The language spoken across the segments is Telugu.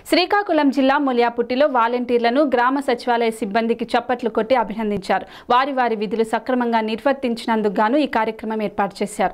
శ్రీకాకుళం జిల్లా ములియాపుట్టిలో వాలంటీర్లను గ్రామ సచివాలయ సిబ్బందికి చప్పట్లు కొట్టి అభినందించారు వారి వారి విధులు సక్రమంగా నిర్వర్తించినందుకు గాను ఈ కార్యక్రమం ఏర్పాటు చేశారు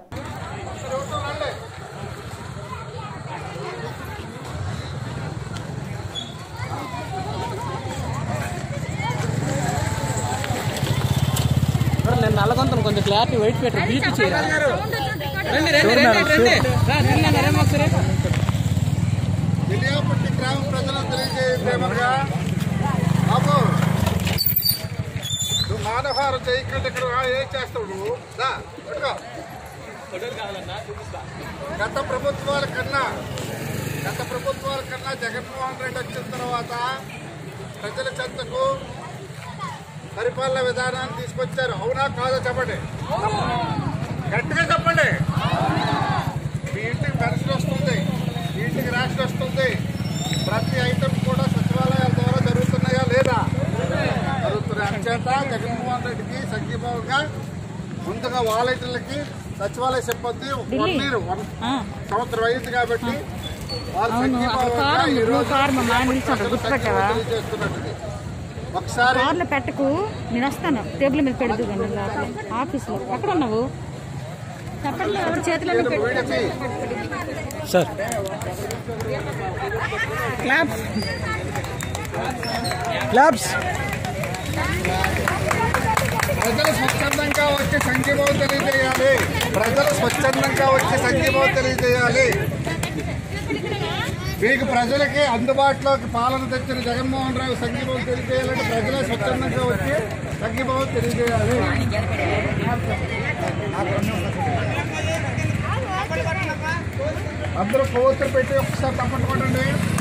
నేను నల్లగొంతను కొంచెం క్లారిటీ వైట్ పెట్టరు బీపీ చేయరా రండి రండి రండి రండి రా, రండి అన్న, రండి ఒకసారి మిలియాపట్టి గ్రామ ప్రజలకు తెలియజేయమనగా బాబు నువ్వు మానవహారం చేయకుండా ఇక్కడ రా, ఏం చేస్తావు నువ్వు రా, పట్టుకో. గత ప్రభుత్వాల కన్నా గత ప్రభుత్వాల కన్నా జగన్మోహన్ రెడ్డి వచ్చిన తర్వాత ప్రజల చెంతకు పరిపాలన విధానాన్ని తీసుకొచ్చారు అవునా కాదో చెప్పండి గట్టిగా చెప్పండి మీ ఇంటికి పెన్షన్ వస్తుంది మీ ఇంటికి రేషన్ వస్తుంది ప్రతి ఐటమ్ కూడా సచివాలయాల ద్వారా జరుగుతున్నాయా లేదా జరుగుతున్నాయి అంచేత జగన్మోహన్ రెడ్డికి సంఘీభావంగా ముందుగా వాలంటీర్లకి సచివాలయ సిబ్బంది వన్ ఇయర్ వన్ సంవత్సరం అయింది కాబట్టి వాళ్ళు సంఘీభావంగా ఈ రోజు ప్రజలు సంఘీభావం తెలియజేస్తున్నట్టు ఒకసారి కార్లో పెట్టకు నేను వస్తాను టేబుల్ మీద పెడదు కానీ లోపల ఆఫీస్లో ఎక్కడ ఉన్నావు చెప్పండి ఎవరి చేతిలో వీడికి సార్ క్లాప్స్ ప్రజలు స్వచ్ఛందంగా వచ్చి సంఘీభావం తెలియజేయాలి ప్రజలు స్వచ్ఛందంగా వచ్చి సంఘీభావం తెలియజేయాలి మీకు ప్రజలకి అందుబాటులోకి పాలన తెచ్చిన జగన్మోహన్ రావు సంఘీభావం తెలియజేయాలంటే ప్రజలే స్వచ్ఛందంగా వచ్చి సంఘీభావం తెలియజేయాలి అందరూ కోతులు పెట్టి ఒకసారి తప్పట్టుకోండి